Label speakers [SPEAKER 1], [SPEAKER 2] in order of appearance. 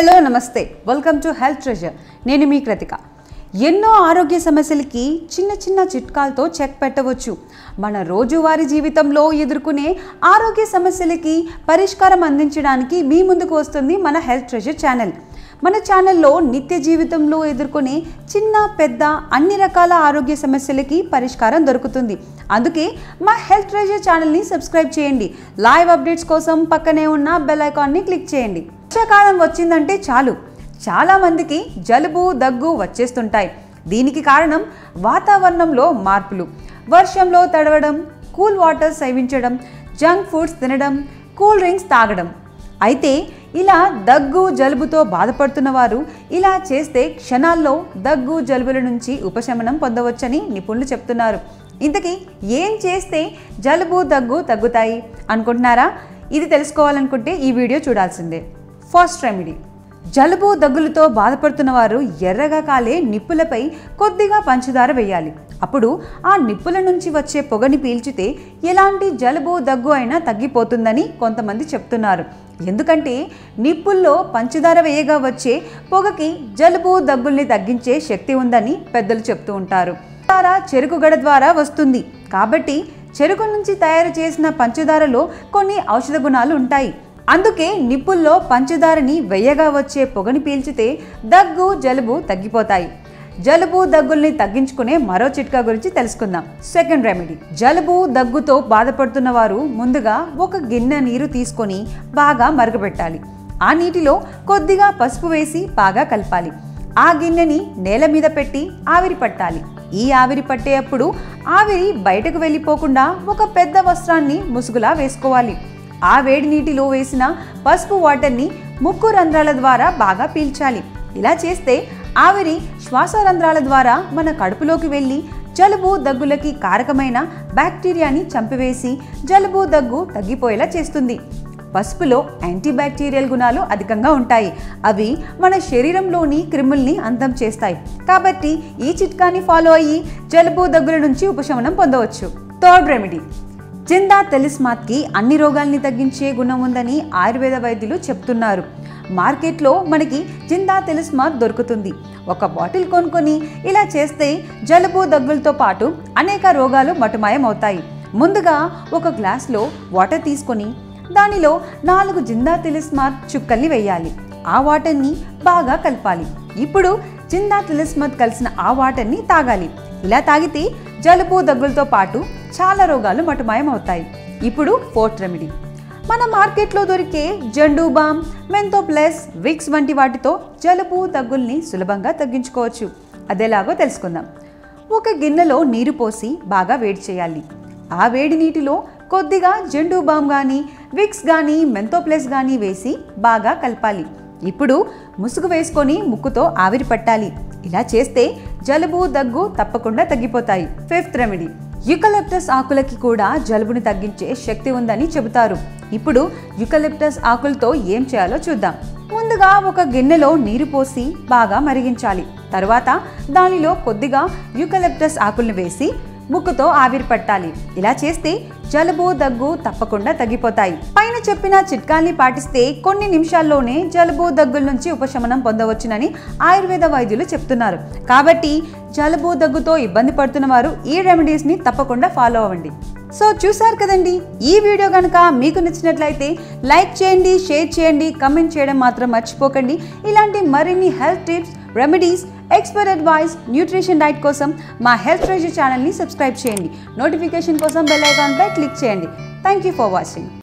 [SPEAKER 1] hello నమస్తే welcome to health treasure నేను మీ కృతిక ఎన్నో ఆరోగ్య సమస్యలకి చిన్న చిన్న చిట్కాలతో చెక్ పెట్టవచ్చు మన రోజువారీ జీవితంలో ఎదుర్కొనే ఆరోగ్య సమస్యలకి పరిష్కారం అందించడానికి మీ ముందుకు వస్తుంది మన హెల్త్ ట్రెజర్ ఛానల్ మన ఛానల్లో నిత్య జీవితంలో ఎదుర్కొనే చిన్న పెద్ద అన్ని రకాల ఆరోగ్య సమస్యలకి పరిష్కారం దొరుకుతుంది అందుకే మా హెల్త్ ట్రెజర్ ఛానల్ని సబ్స్క్రైబ్ చేయండి లైవ్ అప్డేట్స్ కోసం పక్కనే ఉన్న బెల్ ఐకాన్ని క్లిక్ చేయండి వర్షాకాలం వచ్చిందంటే చాలు చాలామందికి జలుబు దగ్గు వచ్చేస్తుంటాయి దీనికి కారణం వాతావరణంలో మార్పులు వర్షంలో తడవడం కూల్ వాటర్ సేవించడం జంక్ ఫుడ్స్ తినడం కూల్ డ్రింక్స్ తాగడం అయితే ఇలా దగ్గు జలుబుతో బాధపడుతున్న వారు ఇలా చేస్తే క్షణాల్లో దగ్గు జలుబుల నుంచి ఉపశమనం పొందవచ్చని నిపుణులు చెప్తున్నారు ఇంతకీ ఏం చేస్తే జలుబు దగ్గు తగ్గుతాయి అనుకుంటున్నారా ఇది తెలుసుకోవాలనుకుంటే ఈ వీడియో చూడాల్సిందే ఫస్ట్ రెమెడీ జలుబు దగ్గులతో బాధపడుతున్న వారు ఎర్రగా కాలే నిప్పులపై కొద్దిగా పంచదార వేయాలి అప్పుడు ఆ నిప్పుల నుంచి వచ్చే పొగని పీల్చితే ఎలాంటి జలుబు దగ్గు అయినా తగ్గిపోతుందని కొంతమంది చెప్తున్నారు ఎందుకంటే నిప్పుల్లో పంచదార వేయగా వచ్చే పొగకి జలుబు దగ్గుల్ని తగ్గించే శక్తి ఉందని పెద్దలు చెప్తూ ఉంటారు పంచదార చెరుకు గడ ద్వారా వస్తుంది కాబట్టి చెరుకు నుంచి తయారు చేసిన పంచదారలో కొన్ని ఔషధ గుణాలు ఉంటాయి అందుకే నిప్పుల్లో పంచదారని వెయ్యగా వచ్చే పొగని పీల్చితే దగ్గు జలుబు తగ్గిపోతాయి జలుబు దగ్గుల్ని తగ్గించుకునే మరో చిట్కా గురించి తెలుసుకుందాం సెకండ్ రెమెడీ జలుబు దగ్గుతో బాధపడుతున్న వారు ముందుగా ఒక గిన్నె నీరు తీసుకొని బాగా మరగబెట్టాలి ఆ నీటిలో కొద్దిగా పసుపు వేసి బాగా కలపాలి ఆ గిన్నెని నేల మీద పెట్టి ఆవిరి పట్టాలి ఈ ఆవిరి పట్టేటప్పుడు ఆవిరి బయటకు వెళ్ళిపోకుండా ఒక పెద్ద వస్త్రాన్ని ముసుగులా వేసుకోవాలి ఆ వేడి నీటిలో వేసిన పసుపు వాటర్ని ముక్కు రంధ్రాల ద్వారా బాగా పీల్చాలి ఇలా చేస్తే ఆవిరి శ్వాస రంధ్రాల ద్వారా మన కడుపులోకి వెళ్ళి జలుబు దగ్గులకి కారకమైన బ్యాక్టీరియాని చంపివేసి జలుబు దగ్గు తగ్గిపోయేలా చేస్తుంది పసుపులో యాంటీబ్యాక్టీరియల్ గుణాలు అధికంగా ఉంటాయి అవి మన శరీరంలోని క్రిముల్ని అంతం చేస్తాయి కాబట్టి ఈ చిట్కాని ఫాలో అయ్యి జలుబు దగ్గుల నుంచి ఉపశమనం పొందవచ్చు థర్డ్ రెమెడీ జిందా తెలిస్మాత్కి అన్ని రోగాల్ని తగ్గించే గుణం ఉందని ఆయుర్వేద వైద్యులు చెప్తున్నారు మార్కెట్లో మనకి జిందా తెలిస్మాత్ దొరుకుతుంది ఒక బాటిల్ కొనుక్కొని ఇలా చేస్తే జలుబు దగ్గులతో పాటు అనేక రోగాలు మటుమాయం అవుతాయి ముందుగా ఒక గ్లాస్లో వాటర్ తీసుకొని దానిలో నాలుగు జిందా తిలిస్మాత్ చుక్కల్ని వేయాలి ఆ వాటర్ని బాగా కలపాలి ఇప్పుడు జిందా తిలిస్మాత్ కలిసిన ఆ వాటర్ని తాగాలి ఇలా తాగితే జలుబు దగ్గులతో పాటు చాలా రోగాలు మటుమాయం అవుతాయి ఇప్పుడు ఫోర్త్ రెమెడీ మన మార్కెట్లో దొరికే Zandu balm Mentho plus Vicks వంటి వాటితో జలుబు దగ్గుల్ని సులభంగా తగ్గించుకోవచ్చు అదేలాగో తెలుసుకుందాం ఒక గిన్నెలో నీరు పోసి బాగా వేడి చేయాలి ఆ వేడి నీటిలో కొద్దిగా జెండు బామ్ కానీ విక్స్ కానీ మెంతో ప్లస్ కానీ వేసి బాగా కలపాలి ఇప్పుడు ముసుగు వేసుకొని ముక్కుతో ఆవిరి పట్టాలి ఇలా చేస్తే జలుబు దగ్గు తప్పకుండా తగ్గిపోతాయి ఫిఫ్త్ రెమెడీ యుకలిప్టస్ ఆకులకి కూడా జలుబుని తగ్గించే శక్తి ఉందని చెబుతారు ఇప్పుడు యుకలిప్టస్ ఆకులతో ఏం చేయాలో చూద్దాం ముందుగా ఒక గిన్నెలో నీరు పోసి బాగా మరిగించాలి తర్వాత దానిలో కొద్దిగా యూకలిప్టస్ ఆకుల్ని వేసి ముక్కుతో ఆవిరి పట్టాలి ఇలా చేస్తే జలుబు దగ్గు తప్పకుండా తగ్గిపోతాయి పైన చెప్పిన చిట్కాల్ని పాటిస్తే కొన్ని నిమిషాల్లోనే జలుబు దగ్గుల నుంచి ఉపశమనం పొందవచ్చునని ఆయుర్వేద వైద్యులు చెప్తున్నారు కాబట్టి జలుబు దగ్గుతో ఇబ్బంది పడుతున్న వారు ఈ రెమెడీస్ని తప్పకుండా ఫాలో అవ్వండి సో చూసారు కదండి ఈ వీడియో కనుక మీకు నచ్చినట్లయితే లైక్ చేయండి షేర్ చేయండి కమెంట్ చేయడం మాత్రం మర్చిపోకండి ఇలాంటి మరిన్ని health tips remedies expert advice nutrition diet కోసం మా హెల్త్ ట్రెజర్ ఛానల్ని సబ్స్క్రైబ్ చేయండి నోటిఫికేషన్ కోసం బెల్ ఐకాన్పై క్లిక్ చేయండి థ్యాంక్ యూ ఫర్ వాచింగ్